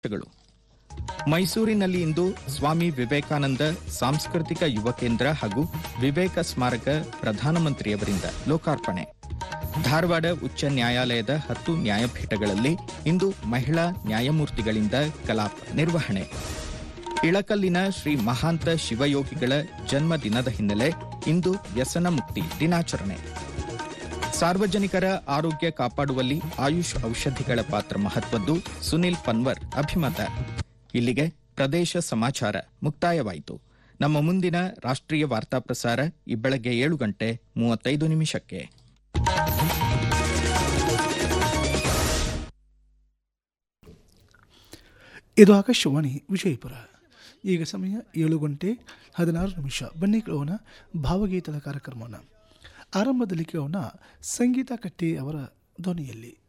ಗಳು ಮೈಸೂರಿನಲ್ಲಿ ಇಂದು ಸ್ವಾಮಿ ವಿವೇಕಾನಂದ ಸಾಂಸ್ಕೃತಿಕ ಯುವ ಕೇಂದ್ರ ಹಾಗೂ ವಿವೇಕ ಸ್ಮಾರಕ ಪ್ರಧಾನಮಂತ್ರಿಯವರಿಂದ ಲೋಕಾರ್ಪಣೆ ಧಾರವಾಡ ಉಚ್ಚ ನ್ಯಾಯಾಲಯದ ಹತ್ತು ನ್ಯಾಯಪೀಠಗಳಲ್ಲಿ ಇಂದು ಮಹಿಳಾ ನ್ಯಾಯಮೂರ್ತಿಗಳಿಂದ ಕಲಾಪ ನಿರ್ವಹಣೆ ಇಳಕಲ್ಲಿನ ಶ್ರೀ ಮಹಾಂತ ಶಿವಯೋಗಿಗಳ ಜನ್ಮ ದಿನದ ಹಿನ್ನೆಲೆ ಇಂದು ವ್ಯಸನ ಮುಕ್ತಿ ದಿನಾಚರಣೆ ಸಾರ್ವಜನಿಕರ ಆರೋಗ್ಯ ಕಾಪಾಡುವಲ್ಲಿ ಆಯುಷ್ ಔಷಧಿಗಳ ಪಾತ್ರ ಮಹತ್ವದ್ದು ಸುನಿಲ್ ಪನ್ವರ್ ಅಭಿಮತ ಇಲ್ಲಿಗೆ ಪ್ರದೇಶ ಸಮಾಚಾರ ಮುಕ್ತಾಯವಾಯಿತು ನಮ್ಮ ಮುಂದಿನ ರಾಷ್ಟ್ರೀಯ ವಾರ್ತಾ ಪ್ರಸಾರ ಈ ಬೆಳಗ್ಗೆ ಏಳು ಗಂಟೆ ಮೂವತ್ತೈದು ನಿಮಿಷಕ್ಕೆ ಇದು ಆಕಾಶವಾಣಿ ವಿಜಯಪುರ ಈಗ ಸಮಯ ಏಳು ಗಂಟೆ ಹದಿನಾರು ನಿಮಿಷ ಬನ್ನಿ ಕೇಳೋಣ ಭಾವಗೀತದ ಕಾರ್ಯಕ್ರಮವನ್ನು ಆರಂಭದಲ್ಲಿ ಕೇಳೋಣ ಸಂಗೀತ ಕಟ್ಟಿ ಅವರ ಧ್ವನಿಯಲ್ಲಿ